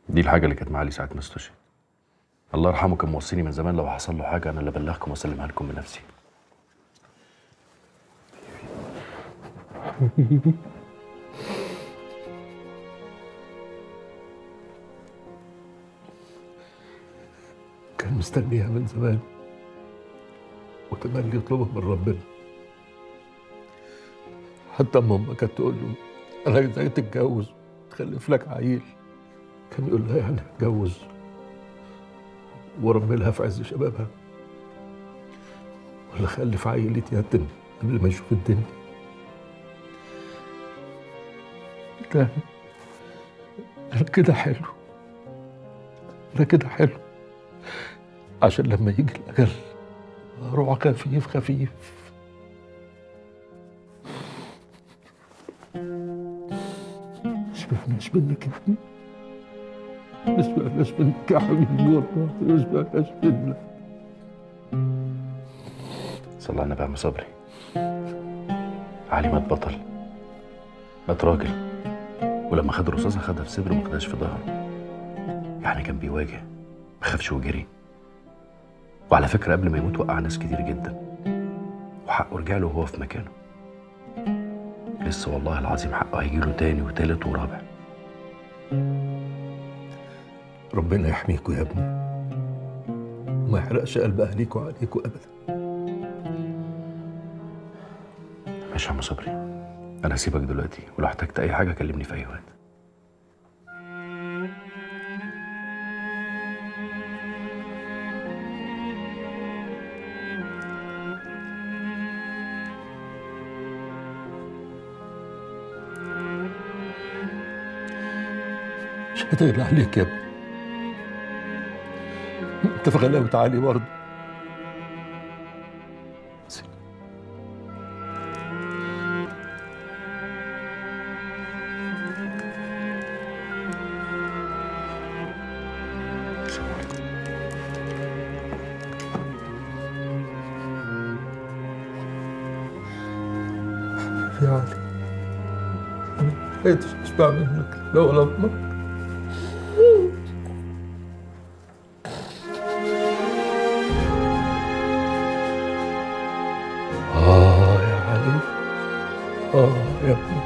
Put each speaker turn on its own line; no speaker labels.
دي الحاجه اللي كانت معايا ساعه ما استشهد الله يرحمه كان موصيني من زمان لو حصل له حاجه انا اللي ابلغكم واسلمها لكم بنفسي
كان مستنيها من زمان وتملي يطلبها من ربنا حتى اما امه كانت تقول له انا عايزاك تتجوز تخلف لك عيل كان يقول لها يعني اتجوز وربي لها في عز شبابها ولا خلف عيل يتيتم قبل ما يشوف الدنيا لا أنا كده حلو أنا كده حلو عشان لما يجي الأجل أروح خفيف خفيف شبعناش منك انت ما شبعناش منك يا حبيبي والله ما شبعناش منك
صلى على النبي يا عم صبري علي مات بطل مات راجل ولما خد الرصاصه خدها في صدره ما خدهاش في ظهره يعني كان بيواجه ما خافش وجري وعلى فكره قبل ما يموت وقع ناس كتير جدا وحقه رجع له وهو في مكانه لسه والله العظيم حقه هيجيله تاني وتالت ورابع
ربنا يحميكوا يا ابني وما يحرقش قلب أهليكوا عليكوا أبدا
ماشي يا عم صبري انا هسيبك دلوقتي ولو احتجت اي حاجه كلمني في اي وقت
مش هتغلى عليك يا ابني انت في غلاوة علي برضه يا علي ما لقيتش اشبع منك لا ولا امك آه يا علي آه يا ابني